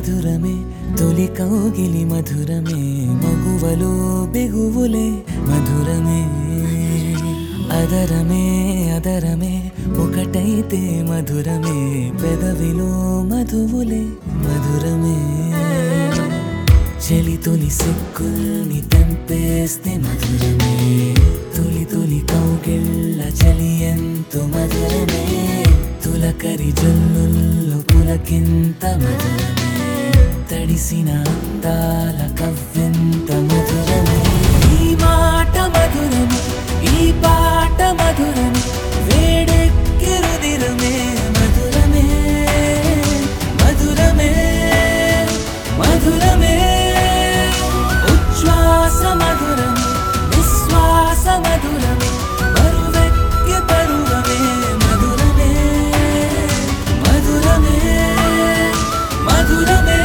మధురమే తొలి కౌగిలి మధురమే మగువలో బిగువులే మధురమే అదరమే అదరమే ఒకటైతే మధురమే పెదవిలో మధువులే మధురమే చెలి తొలి సిక్కుల్ని తెంపేస్తే మధురమే తొలి తొలి కౌగిళ్ళ చలి ఎంతో మధురమే తులకరి జల్లుల్లో పులకింత మధురమే తడిసిన అందాల కవ్వెంత మధురమే ఈ మాట మధురమే ఈ పాట మధురమే వేడెక్కి రుదిరమే మధురమే మధురమే మధురమే ఉచ్ఛ్వాస మధురమే విశ్వాస మధురమే బరువెక్కి పరువమే మధురమే మధురమే మధురమే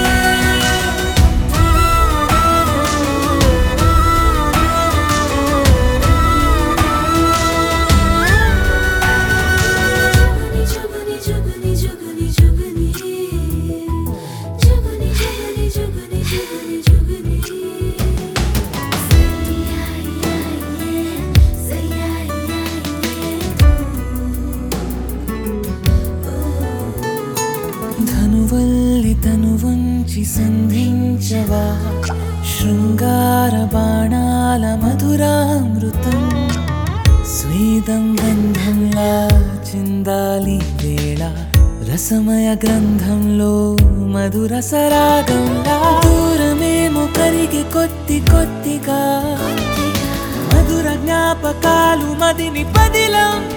జుగుని జుగుని జుగుని జుగుని జుగుని జుగుని జుగుని జుగుని జుగుని ధనువల్లి తను వంచి సంధించవా శృంగార బాణాల మధురామృతం స్వేదం గంధంలా చిందాలి వేళ రసమయ గ్రంథంలో మధుర సరాగంలా దూరమేమో కరిగి కొద్ది కొద్దిగా మధుర జ్ఞాపకాలు మదిని పదిలం